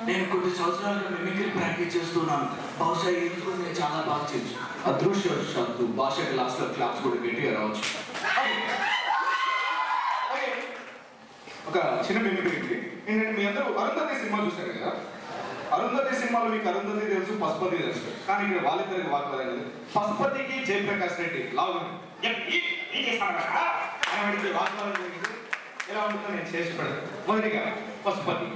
నేను కొన్ని సంవత్సరాలుగా మిమిక్రీ ప్రాక్టీస్ చేస్తున్నాను బహుశా ఈ రోజు కూడా నేను చాలా బాగా చేయొచ్చు అదృష్టవశాత్తు భాష క్లాస్లో క్లాప్స్ కూడా గట్టిగా రావచ్చు ఓకే. ఒక చిన్న మిమిక్రీ ఉంది ఏంటంటే మీ అందరూ అరుంధతి సినిమా చూశారు కదా అరుంధతి సినిమాలో మీకు అరుంధతి తెలుసు పశుపతి తెలుసు కానీ ఇక్కడ వాళ్ళిద్దరికి వాగ్వాదం లేదు పశుపతికి జయప్రకాష్ రెడ్డి లాగు వాడికి వాగ్వాదం జరిగింది ఎలా ఉంటుందో నేను చేసి పెడతాను మొదటిగా పశుపతి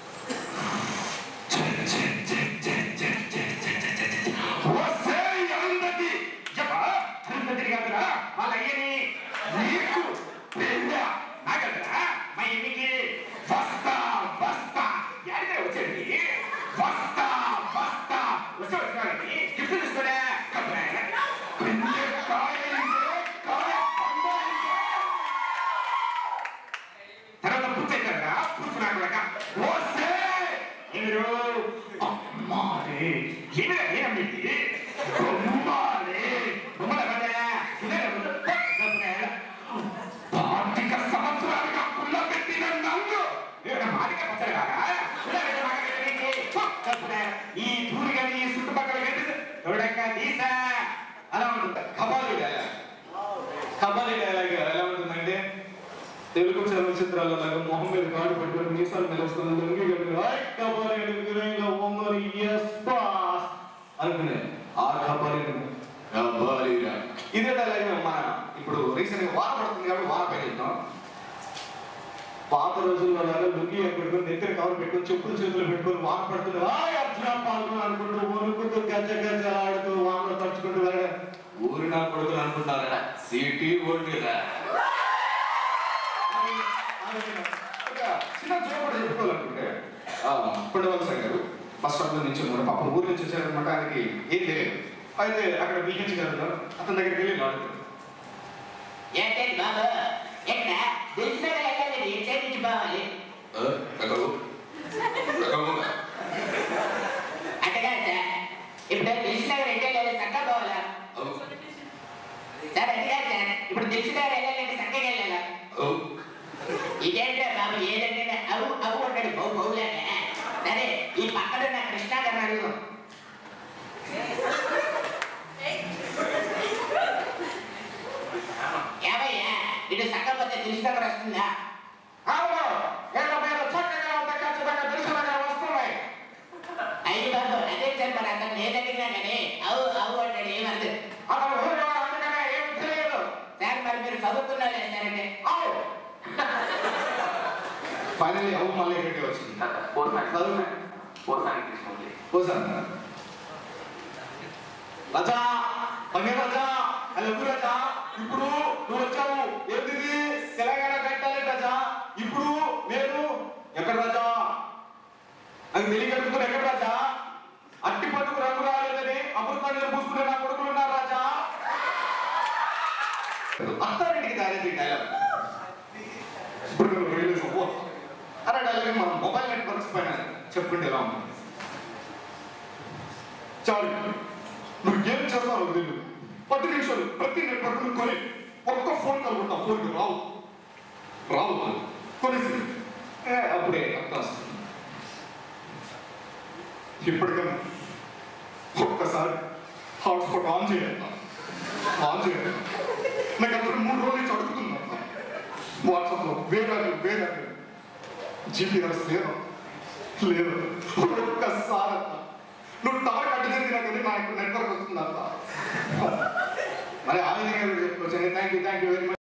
వసేయ్ అరుంధతి! చెప్పా, అరుంధతిని కాదురా, వాళ్ళ అయ్యని. నీకు పెళ్ళ, నాకదరా, మా ఇంటికి వస్తా, వస్తా. యాడికి వచ్చేది? వస్తా, వస్తా. వస్తే వచ్చినారని గిఫ్ట్ తీసుకోలే. కబ్బే. పెళ్ళి కాయైందే, కాయ పండాయిందే. తర్వాత పుచ్చైతారా పుచ్చునాక వస్తే మీరు అమ్మారే ఏమిరా ఏనమ్మింది బొమ్మాలే బొమ్మల కదా పాతిక సంవత్సరాలుగా పుల్ల పెట్టిన నన్ను ఏమైనా మాదిక పచ్చగారా ఈ పూరి కానీ ఈ చుట్టుపక్కల కనిపిస్తే ఎవడక్క తీసా అలా ఉంటుంది కబాలి డైలాగ్ కబాలి డైలాగ్ ఎలా ఉంటుందంటే తెలుగు చలనచిత్రాల్లో లాగా మొహం మీద కాడు పట్టుకొని మీసాలు మెలుస్తుంది లుంగి కట్టుకుని "ఆయ్ కబాలి అడుగుతున్నా ఇలా ఒంగోలు ఎస్ బాస్ అనుకునే ఆ కబాలి కబాలిరా ఇదే డైలాగ్ మన ఇప్పుడు రీసెంట్ గా వాన పడుతుంది కాబట్టి వాన పైన వెళ్తాం పాత రోజుల్లో లాగా లుంగి పెట్టుకొని దగ్గర కవర్ పెట్టుకొని చెప్పులు చేతులు పెట్టుకొని వాన పడుతుంది "ఆయ్ అర్జున పాల్గొని అనుకుంటూ వణుకుంటూ గజ్జ గజ్జ ఆడుతూ వానలో తడుచుకుంటూ వెళ్ళడం ఊరి నా కొడుకులు అనుకుంటారా సిటీ ఓటిరా ఒక చిన్న జోక్ కూడా చెప్పుకోవాలనుకుంటే పొడవలస గారు బస్ స్టాప్ లో నుంచి ఉన్నారు పాపం ఊరు నుంచి వచ్చారనమాట ఆయనకి ఏం తెలియదు అయితే అక్కడ వీకెండ్స్ జరుగుతారు అతని దగ్గరికి వెళ్ళి అడుగుతారు ఏంటండి బాబు ఎక్కడ తెలిసిన వెళ్ళాలి చేతికి పోవాలి అట్టగా సార్ ఇప్పుడు తెలిసిన రెండు వెళ్ళాలి చక్కగా పోవాలా సార్ అదిగా సార్ ఇప్పుడు తెలిసిన వెళ్ళాలంటే చక్కగా వెళ్ళాలా ఇదేంటే బాబు ఏదంటే అవు అవు ఉంటాడు బహు బహులేనే సరే ఈ పక్కన నా కృష్ణ గారు అడుగు ఏమయ్యా ఇటు సక్కపోతే తెలిసిన గారు వస్తుందా అవును ఏదో మీరు చక్కగా ఉంటే ఖచ్చితంగా తెలిసినగా వస్తున్నాయి అయ్యి బాబు అదే సార్ మరి అతను నేను అడిగినా కానీ అవు అవు అంటాడు ఏమర్థం అతను ఊరిలో అందుకనే ఏం తెలియదు సార్ మరి మీరు చదువుకున్నా సార్ అంటే అవు ఫైనల్లీ అవు మళ్ళీ రెడ్డి వచ్చింది చదువు. పోసాను రాజా పంగే రాజా అల్లు రాజా ఇప్పుడు నువ్వు వచ్చావు ఏంటిది తెలంగాణ కట్టాలి రాజా ఇప్పుడు నేను ఎక్కడ రాజా అది తెలియగలుగుతున్నా ఎక్కడ రాజా అట్టి పట్టుకు రంగు రాలేదని అమృతాన్ని పూసుకునే నా కొడుకులు ఉన్నారు రాజా అత్తారింటికి దారేది డైలాగ్ ఇప్పుడు నువ్వు రిలీజ్ అవ్వ అరే డైలాగ్ మన మొబైల్ నెట్వర్క్స్ పైన చెప్పుకుంటే ఎలా ఉంది చాలు నువ్వు ఏం చేస్తావు నాకు తెలియదు పది నిమిషాలు ప్రతి నెట్వర్క్ కొని ఒక్క ఫోన్ కలుగుతా ఫోన్కి రావు రావు కొనేసి ఏ, అప్పుడే అర్థం వస్తుంది ఇప్పటికన్నా ఒక్కసారి హాట్స్పాట్ ఆన్ చేయాలి ఆన్ చేయాలి నాకు అప్పుడు మూడు రోజులు నుంచి అడుగుతున్నా వాట్సాప్లో వేగాలు వేగాలు జీపీఎస్ లేదు లేదు ఒక్కసారి అన్నా. నువ్వు టవర్ కట్టు జరిగినా కానీ నాకు నెట్వర్క్ వస్తుందంట మరి ఆ విధంగా చెప్పుకోవచ్చు thank you thank you very much